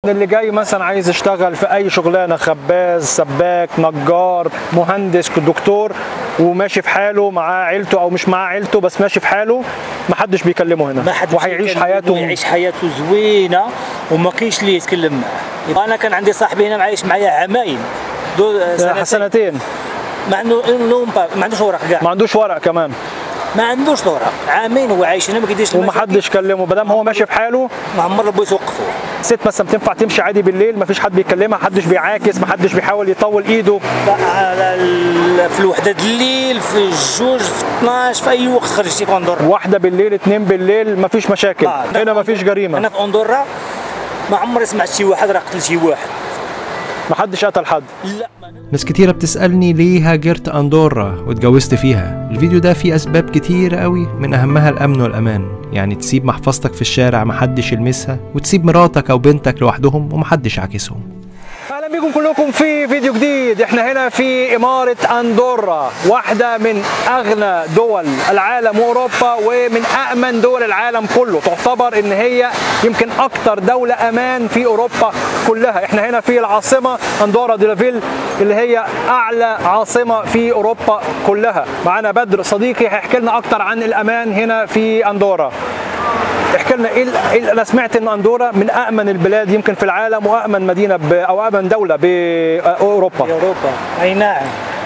اللي جاي مثلا عايز يشتغل في اي شغلانه خباز سباك نجار مهندس دكتور وماشي في حاله معاه عيلته او مش معاه عيلته بس ماشي في حاله محدش بيكلمه هنا ما حد وهيعيش حياته يعيش حياته زوينه وما كاينش اللي يتكلم معاه انا كان عندي صاحبي هنا عايش معايا عامين دو سنتين سنتين ما عنده ما عندوش ورق كاع ما عندوش ورق كمان ما عندوش ورق عامين هو عايش هنا ما كيديرش ومحدش كلمه ما دام هو ماشي في حاله ما عمر ربي يوقفه ست مثلا بتنفع تمشي عادي بالليل مفيش حد بيكلمها محدش بيعاكس محدش بيحاول يطول ايده على ال- في الوحده د الليل في الجوج في 12 في اي وقت خرجتي في اندورا واحده بالليل اتنين بالليل مفيش مشاكل هنا مفيش جريمه انا في اندورا ما عمري سمعت شي واحد راه قتل شي واحد محدش قتل حد لا ما ناس كتيرة بتسألني ليه هاجرت أندورا واتجوزت فيها الفيديو ده فيه أسباب كتير قوي من أهمها الأمن والأمان يعني تسيب محفظتك في الشارع محدش يلمسها وتسيب مراتك أو بنتك لوحدهم ومحدش يعاكسهم اهلا بكم كلكم في فيديو جديد احنا هنا في اماره اندورا واحده من اغنى دول العالم واوروبا ومن امن دول العالم كله تعتبر ان هي يمكن اكتر دوله امان في اوروبا كلها احنا هنا في العاصمه اندورا ديلافيل اللي هي اعلى عاصمه في اوروبا كلها معانا بدر صديقي هيحكي لنا اكتر عن الامان هنا في اندورا احكي لنا ايه ال- إيه- انا سمعت ان اندورا من امن البلاد يمكن في العالم وامن مدينه ب... او امن دوله باوروبا في اوروبا اي نعم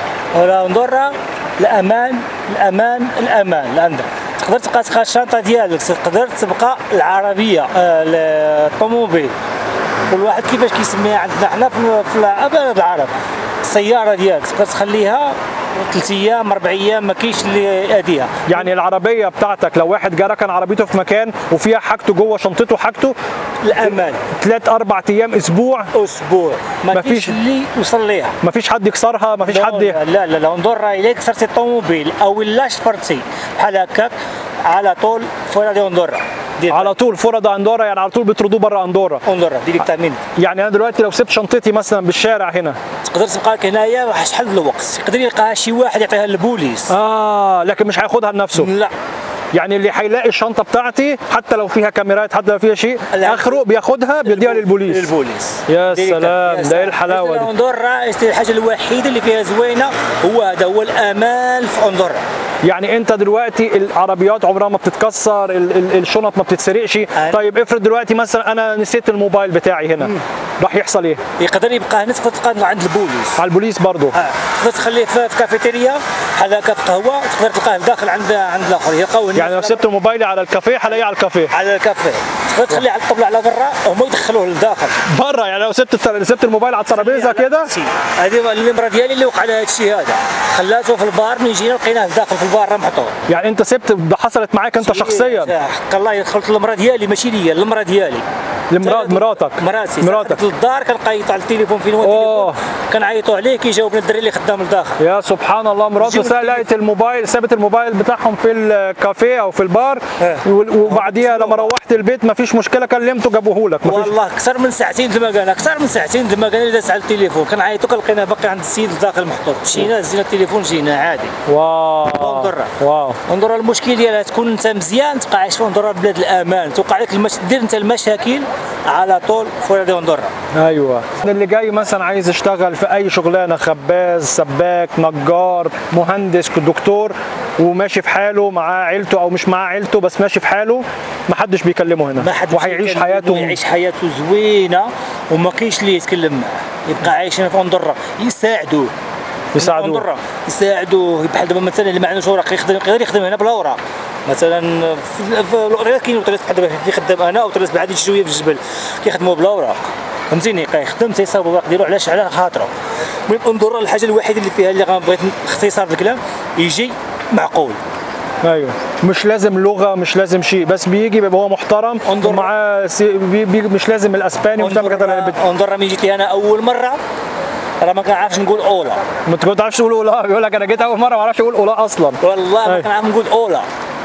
ولا اندورا الامان الامان الامان عندك تقدر تبقى تلقى الشنطه ديالك تقدر تبقى العربيه آه، الطوموبيل كل واحد كيفاش كيسميها عندنا حنا في في بلد العرب السياره ديالك تقدر تخليها ثلاث ايام اربع ايام ما كاينش اللي يأذيها يعني العربيه بتاعتك لو واحد جه ركن عربيته في مكان وفيها حاجته جوه شنطته حاجته الامان ثلاث اربع ايام اسبوع اسبوع ما ما فيش- كاينش اللي يوصل ليها مفيش حد يكسرها مفيش لا حد لا لا لا اندورا الا كسرتي الطوموبيل او الا شفرتي بحال هكاك على طول فورا دي اندورا دير على طول فرض اندورا يعني على طول بيطردوه بره اندورا اندورا ديريكتامين يعني انا دلوقتي لو سبت شنطتي مثلا بالشارع هنا تقدر تبقى لك هنايا شحال من الوقت يقدر يلقاها شي واحد يعطيها للبوليس اه لكن مش هياخدها لنفسه لا يعني اللي هيلاقي الشنطه بتاعتي حتى لو فيها كاميرات حتى لو فيها شيء لا. اخره بياخدها بيديها للبوليس للبوليس يا ديريكت. سلام، يا ده سلام. إيه الحلاوة دي؟ اندورا الحاجه الوحيده اللي فيها زوينه هو هذا هو الامان في اندورا يعني انت دلوقتي العربيات عمرها ما بتتكسر ال- ال- الشنط ما بتتسرقش طيب افرض دلوقتي مثلا انا نسيت الموبايل بتاعي هنا راح يحصل ايه يقدر يبقى هنا تقدر تلقاه عند البوليس على البوليس برضه آه. تقدر تخليه في في كافيتيريا بحال هكا في قهوه تقدر تلقاه داخل عند عند الاخر يلقاو هنا يعني لو سبت موبايلي على الكافيه هلاقيه على الكافيه على الكافيه تقدر تخليه على الطبله على برا هما يدخلوه للداخل بره يعني لو سبت التر- سبت الموبايل على الترابيزه كده سي. هذه النمره ديالي اللي وقع لها هذا الشيء هذا خلاته في البار من جينا لقيناه داخل في البار راه محطوط يعني انت سبت ده حصلت معاك انت شخصيا حق الله دخلت المراه ديالي ماشي ليا المراه ديالي لمرات مراتك مراتي مراتك دخلت للدار كنعيطوا على التليفون فين هو أوه. التليفون كنعيطوا عليه كيجاوبنا الدري اللي خدام لداخل يا سبحان الله مراته جيب سا- لقيت الموبايل سابت الموبايل بتاعهم في الكافيه او في البار اه. وال- وبعديها لما روحت البيت ما فيش مشكله كلمته جابوه لك مفيش والله اكثر من ساعتين لما كان اكثر من ساعتين لما كان داز على التليفون كنعيطوا كنلقينا باقي عند السيد الداخل محطوط مشينا هزينا التليفون جينا عادي واو انظر. واو انظر المشكل ديالها تكون انت مزيان تبقى عايش في اندورا بلاد الامان توقع لك المش... دير انت المشاكل على طول فوق دي اندورا ايوه اللي جاي مثلا عايز يشتغل في اي شغلانه خباز سباك نجار مهندس دكتور وماشي في حاله معاه عيلته او مش معاه عيلته بس ماشي في حاله محدش بيكلمه هنا ما حد وهيعيش يتكلم حياته ويعيش حياته زوينه وما كاينش اللي يتكلم معاه يبقى عايش هنا في اندورا يساعدوه يساعدوه. اندورا يساعدوه بحال دابا مثلا اللي ما عندوش اوراق يخدم يقدر يخدم هنا بلا اوراق مثلا في في الاوراق كاين وطريس بحال دابا في خدام انا او طريس بعاد شويه في الجبل كيخدموا بلا اوراق فهمتيني كيخدم تيصاوب الاوراق ديالو علاش على خاطره المهم اندورا الحاجه الوحيده اللي فيها اللي بغيت اختصار الكلام يجي معقول ايوه مش لازم لغه مش لازم شيء بس بيجي بيبقى هو محترم انظر. ومعاه سي... بي... بي... مش لازم الاسباني ومش لازم اندورا كده اندورا ملي جيت لي انا اول مره راه ما كنعرفش نقول اولا ما انت ما تعرفش تقول اولا بيقول لك انا جيت اول مره ما اعرفش اقول اولا اصلا والله ما أي. كنعرف نقول اولا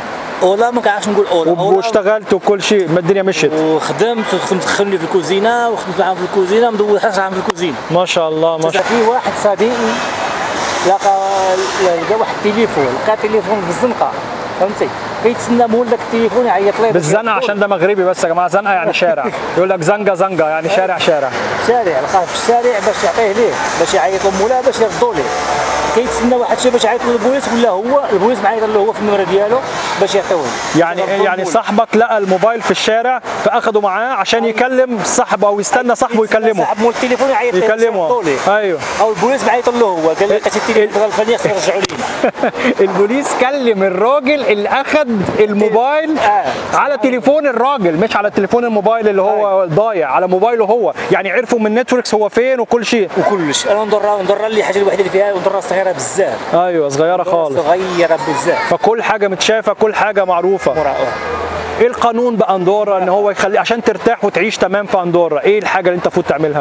اولا ما كنعرفش نقول اولا وب- أولا واشتغلت وكل شيء ما الدنيا مشيت وخدمت وخدمت دخلني في الكوزينه وخدمت معاهم في الكوزينه مدور 11 عام في الكوزينه ما شاء الله ما شاء في واحد صديقي لقى لقى واحد التليفون لقى تليفون في الزنقه فهمتي كيتسنى مولك التليفون يعيط ليه بالزنقه عشان ده مغربي بس يا جماعه زنقه يعني شارع يقول لك زنقه زنقه يعني شارع شارع شارع لقاه في الشارع باش يعطيه ليه باش يعيط لمولاه باش يردوا ليه كيتسنى واحد شي باش يعيط للبوليس ولا هو البوليس معيط له هو في النمره ديالو باش يعطيوه يعني يعني صاحبك لقى الموبايل في الشارع فاخده معاه عشان يكلم صاحبه او يستنى صاحبه يكلمه صاحب مول التليفون يعيط ليه باش يكلمه يردوا ليه ايوه او البوليس معيط له هو قال لي لقيت التليفون الفني خصك ترجعوا لينا البوليس كلم الراجل اللي اخد الموبايل آه. على تليفون الراجل مش على تليفون الموبايل اللي هو ضايع على موبايله هو يعني عرفوا من نتوركس هو فين وكل شيء وكلش انا ندرة ندرة اللي حاجه الوحيده اللي فيها ندرة صغيره بزاف ايوه صغيره خالص صغيره بزاف فكل حاجه متشافه كل حاجه معروفه مرة ايه القانون باندورا ان هو يخلي عشان ترتاح وتعيش تمام في اندورا ايه الحاجه اللي انت المفروض تعملها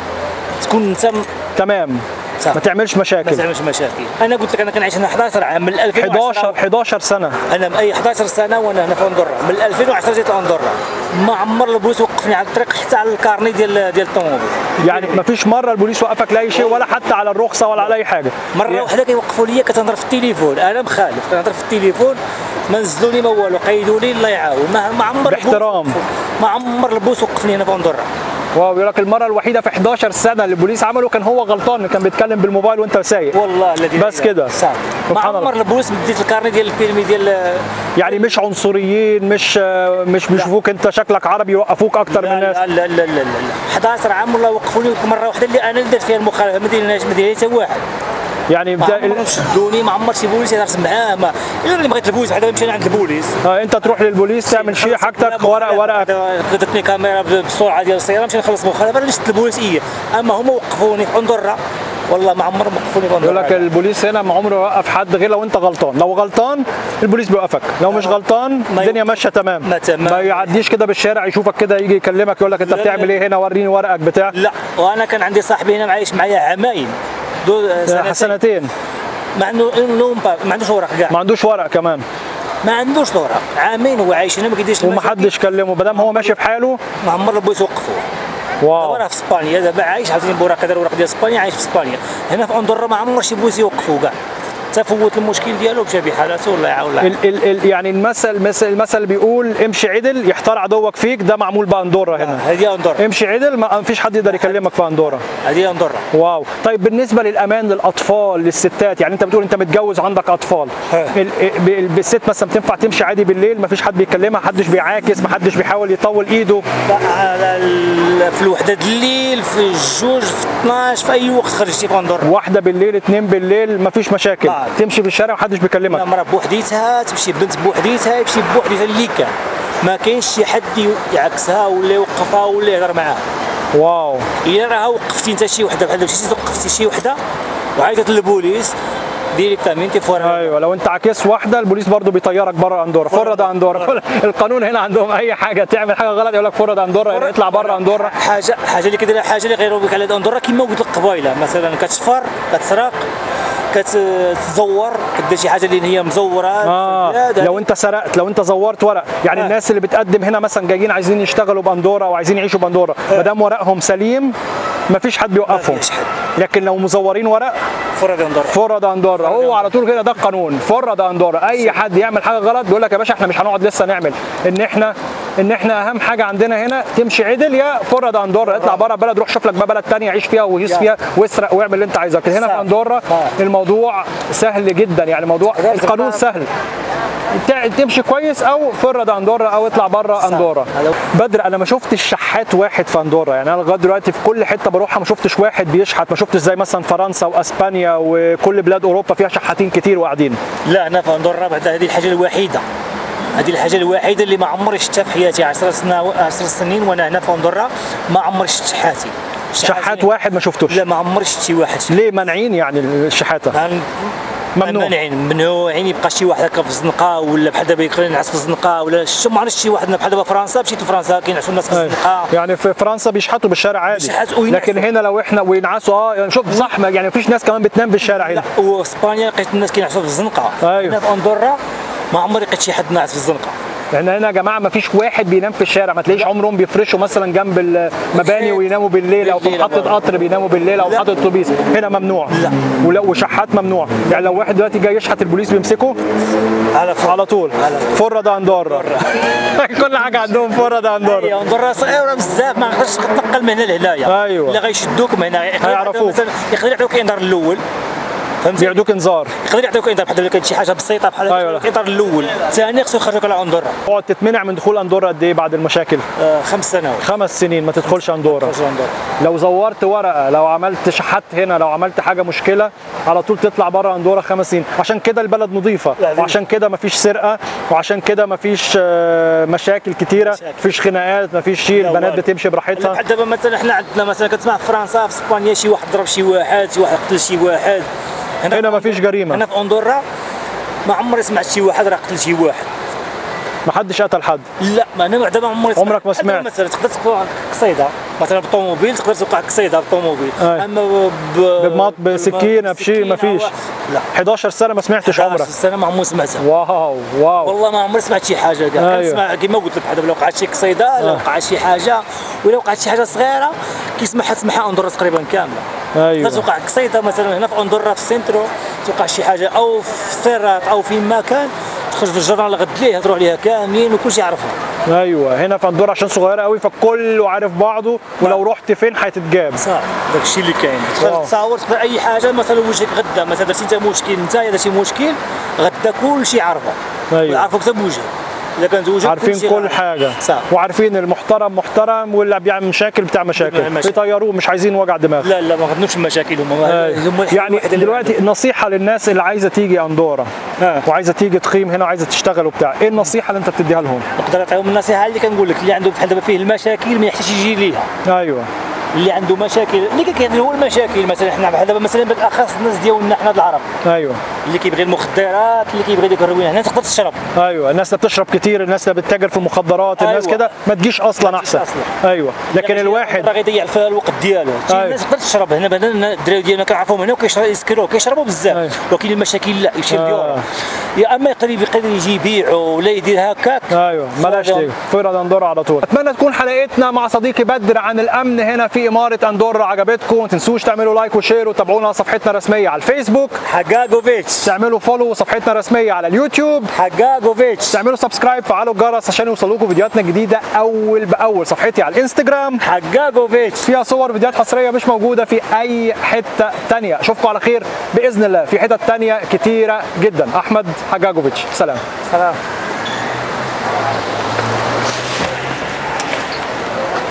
تكون انت م- تمام صح. ما تعملش ما مشاكل تعملش مشاكل انا قلت لك انا كنعيش هنا 11 عام من 2010 11 11 سنه انا من اي 11 سنه وانا هنا في اندورا من 2010 جيت اندورا ما عمر البوليس وقفني على الطريق حتى على الكارني ديال ديال الطوموبيل يعني ما فيش مره البوليس وقفك لاي شيء ولا حتى على الرخصه ولا على اي حاجه مره واحده كيوقفوا لي كتهضر في التليفون انا مخالف كنهضر في التليفون ما نزلوني ما والو قيدوا لي الله يعاون ما ما عمر البوليس باحترام. وقف- ما عمر البوليس وقفني هنا في اندورا واو يقول لك المره الوحيده في 11 سنه اللي البوليس عمله كان هو غلطان كان بيتكلم بالموبايل وانت سايق والله الذي لا بس إله كده. صح ما سبحان الله. عمر البوليس مديت الكارني ديال البيرمي ديال يعني مش عنصريين مش مش بيشوفوك انت شكلك عربي يوقفوك اكتر من لا الناس لا لا لا لا لا 11 عام والله وقفوني مره واحده اللي انا اللي درت فيها المخالفه ما ديرناش ما دير حتى واحد يعني ما بدا... عمرهم شدوني ما عمر شي بوليس يهرس معاه ما الا اللي بغيت البوليس بعدا نمشي عند البوليس آه انت تروح للبوليس تعمل شيء حاجتك ورق ورقك خدتني كاميرا بالسرعه ديال السياره نمشي نخلص مخالفه انا شفت البوليس ايه اما هما وقفوني في اندورا والله ما عمرهم وقفوني في يقول اندورا لك البوليس هنا ما عمره يوقف حد غير لو انت غلطان لو غلطان البوليس بيوقفك لو مش غلطان ما الدنيا يوقف- ماشيه تمام ما تمام. ما يعديش كده بالشارع يشوفك كده يجي يكلمك يقول لك انت لا، بتعمل لا. ايه هنا وريني ورقك بتاع لا وانا كان عندي صاحبي هنا معايش معايا عامين دو سنتين سنتين ما عنده إنه ما عندوش ورق كاع ما عندوش ورق كمان ما عندوش ورق عامين هو عايش هنا ما كيديرش وما المشاكل. حدش كلمه ما دام هو ماشي في حاله ما عمر البوليس وقفوه واو دابا راه في اسبانيا دابا عايش عاوتاني بوراق دار ورق ديال اسبانيا عايش في اسبانيا هنا في اندورا ما عمر شي بوزي يوقفوا كاع تفوت المشكل ديالو مشى بحالته والله يعاون الله ال ال ال يعني المثل المثل المثل بيقول امشي عدل يحتار عدوك فيك ده معمول باندورا هنا هذه اندورا امشي عدل ما فيش حد يقدر يكلمك في اندورا هذه اندورا واو طيب بالنسبه للامان للاطفال للستات يعني انت بتقول انت متجوز عندك اطفال ها. ال- ب- الست مثلا بتنفع تمشي عادي بالليل ما فيش حد بيكلمها محدش بيعاكس محدش بيحاول يطول ايده على ال- في الوحده د الليل في الجوج في 12 في اي وقت خرجتي في اندورا واحده بالليل اتنين بالليل ما فيش مشاكل آه. تمشي في الشارع محدش بيكلمك مرة بوحديتها تمشي بنت بوحديتها يمشي بوحديتها اللي كان ما كاينش شي حد يعكسها ولا يوقفها ولا يهضر معاها واو الا راه وقفتي انت شي وحده بحال مشيتي وقفتي شي وحده وعيطت للبوليس ديريكتامين فورا ايوه لو انت عكس واحده البوليس برضو بيطيرك بره اندورا فرد اندورا القانون هنا عندهم اي حاجه تعمل حاجه غلط يقول لك فرد اندورا يعني اطلع بره اندورا حاجه حاجه اللي كدير حاجه اللي غيروا بك على اندورا كما قلت لك قبيله مثلا كتشفر كتسرق كتزور كدير شي حاجه اللي هي مزوره اه لا، ده- لو انت سرقت لو انت زورت ورق يعني آه. الناس اللي بتقدم هنا مثلا جايين عايزين يشتغلوا باندورا او عايزين يعيشوا باندورا ما دام ورقهم سليم مفيش حد بيوقفهم فيش حد. لكن لو مزورين ورق فرد اندورا فرد اندورا هو على طول كده ده القانون فرد اندورا اي حد يعمل حاجه غلط بيقول لك يا باشا احنا مش هنقعد لسه نعمل ان احنا ان احنا اهم حاجه عندنا هنا تمشي عدل يا فرد اندورا اطلع بره البلد روح شوف لك بقى بلد ثانيه عيش فيها وهيس يا. فيها واسرق واعمل اللي انت عايزه لكن هنا في صح. اندورا آه. الموضوع سهل جدا يعني موضوع القانون سهل تع- تمشي كويس او فرد اندورا او اطلع بره اندورا هذا- بدر انا ما شفتش شحات واحد في اندورا يعني انا لغايه دلوقتي في كل حته بروحها ما شفتش واحد بيشحت ما شفتش زي مثلا فرنسا واسبانيا وكل بلاد اوروبا فيها شحاتين كتير وقاعدين لا انا في اندورا بعد هذه الحاجه الوحيده هذه الحاجه الوحيده اللي ما عمري شفتها في حياتي 10 سنين 10 سنين وانا هنا في اندورا ما عمري شفت شحاتي شحات واحد ما شفتوش لا ما عمري شفت شي واحد ليه مانعين يعني الشحاته يعني ممنوع. مانعين ممنوعين يبقى شي واحد هكا في الزنقه ولا بحال دابا يقدر ينعس في الزنقه ولا شو ما عرفتش شي واحد بحال دابا فرنسا مشيت لفرنسا كينعسوا الناس في أيوة. الزنقه يعني في فرنسا بيشحتوا بالشارع عادي بيشحتوا وينعسوا. لكن هنا لو احنا وينعسوا اه يعني شوف صح ما- يعني مفيش ناس كمان بتنام في الشارع لا هنا واسبانيا لقيت الناس كينعسوا في الزنقه أيوة. هنا في اندورا ما عمري لقيت شي حد ناعس في الزنقه احنا هنا يا جماعه ما فيش واحد بينام في الشارع ما تلاقيش عمرهم بيفرشوا مثلا جنب المباني ويناموا بالليل او في بالليل محطه برضه. قطر بيناموا بالليل او لا. محطه اتوبيس هنا ممنوع لا. ولا وشحات ممنوع يعني لو واحد دلوقتي جاي يشحت البوليس بيمسكه على فوق على طول على فرة ده اندورا كل حاجه عندهم فرة ده اندورا ايوه نضر صغيره بزاف ما نقدرش تنقل من هنا لهنايا أيوة. اللي غيشدوك من هنا يقدر هيعرفوك. مثلا يقدر يعطيوك انذار الاول فهمتي بيعدوك انذار يقدر يعطيوك انذار بحال كان شي حاجه بسيطه بحال أيوة. أيوة. الانذار الاول ثاني خصو يخرجوك على اندورا تقعد تتمنع من دخول اندورا قد ايه بعد المشاكل آه خمس سنوات خمس سنين ما تدخلش اندورا خرجوا اندورا لو زورت ورقه لو عملت شحات هنا لو عملت حاجه مشكله على طول تطلع بره اندورا خمس سنين عشان كده البلد نظيفه لا، دي- وعشان كده مفيش سرقه وعشان كده مفيش آه، مشاكل كتيره مشاكل. مفيش خناقات مفيش شيء لا، البنات والله. بتمشي براحتها بحال دابا مثلا احنا عندنا مثلا كتسمع في فرنسا في اسبانيا شي واحد ضرب شي واحد شي واحد قتل شي واحد هنا مفيش جريمه هنا في اندورا ما عمري سمعت شي واحد راه قتل شي واحد محدش قتل حد لا ما انا دابا عمري سمعت. عمرك ما دابا سمعت. مثلا تقدر توقع قصيده مثلا بالطوموبيل تقدر توقع قصيده بالطوموبيل أي. اما ب... بمط- بسكينة، بشي، بسكينة مفيش. و- لا 11 سنه ما سمعتش عمرك السنه ما عمري سمعتها واو واو والله ما عمري سمعت شي حاجه كاع أيوة. كنسمع كيما قلت لك بحال دابا لو وقعت شي قصيده لو آه. وقعت شي حاجه ولا وقعت شي حاجه صغيره كيسمعها تسمعها اندورا تقريبا كامله تقدر ايوه توقع قصيده مثلا هنا في اندورا في السنترو توقع شي حاجه او في سيرات او في مكان تخرج في الجرنال غد ليه يهضروا عليها كاملين وكل شيء يعرفها ايوه هنا في اندورا عشان صغيره قوي فكله عارف بعضه ولو رحت فين هتتجاب صح داك الشيء اللي كاين واو. تقدر تصاور تقدر اي حاجه مثلا وجهك غدا مثلا درتي انت مشكل انت درتي مشكل غدا كل شيء يعرفه أيوة. يعرفوك حتى بوجهك اذا كان زوجك عارفين شيء كل يعرف. حاجه صح وعارفين المحترم محترم واللي بيعمل مشاكل بتاع مشاكل بيعمل مشاكل. بيطيروه مش عايزين وجع دماغ لا لا ما غنوش المشاكل هم أي. هم الحل يعني الوحيد اللي دلوقتي نصيحه للناس اللي عايزه تيجي اندورا آه. وعايزه تيجي تقيم هنا وعايزه تشتغل وبتاع ايه النصيحه اللي انت بتديها لهم نقدر نعطيهم النصيحه اللي كنقول لك اللي عنده بحال دابا فيه المشاكل ما يحتاجش يجي ليها ايوه اللي عنده مشاكل اللي كيهضر هو المشاكل مثلا حنا بحال دابا مثلا بالاخص الناس ديالنا حنا د العرب ايوه اللي كيبغي المخدرات اللي كيبغي ديك الروينه هنا تقدر تشرب ايوه الناس اللي بتشرب كتير الناس اللي بتتاجر في المخدرات الناس أيوة. كده ما تجيش اصلا احسن أصلاً. ايوه لكن الواحد راه غيضيع في الوقت ديالو أيوة. الناس تقدر تشرب هنا مثلا الدراري ديالنا كنعرفوهم هنا وكيشربوا يسكروا كيشربوا بزاف أيوة. ولكن المشاكل لا يمشي آه. لديورهم يا اما يقدر يقدر يجي يبيعوا ولا يدير هكاك ايوه بلاش فاضي. تيجي فيرا اندورا على طول اتمنى تكون حلقتنا مع صديقي بدر عن الامن هنا في اماره اندورا عجبتكم ما تنسوش تعملوا لايك وشير وتابعونا على صفحتنا الرسميه على الفيسبوك حقاقوفيتش تعملوا فولو صفحتنا الرسميه على اليوتيوب حقاقوفيتش تعملوا سبسكرايب فعلوا الجرس عشان يوصلوكم فيديوهاتنا الجديده اول باول صفحتي على الانستجرام حقاقوفيتش فيها صور فيديوهات حصريه مش موجوده في اي حته تانية اشوفكم على خير باذن الله في حتت تانية كتيره جدا احمد حجاجوفيتش سلام سلام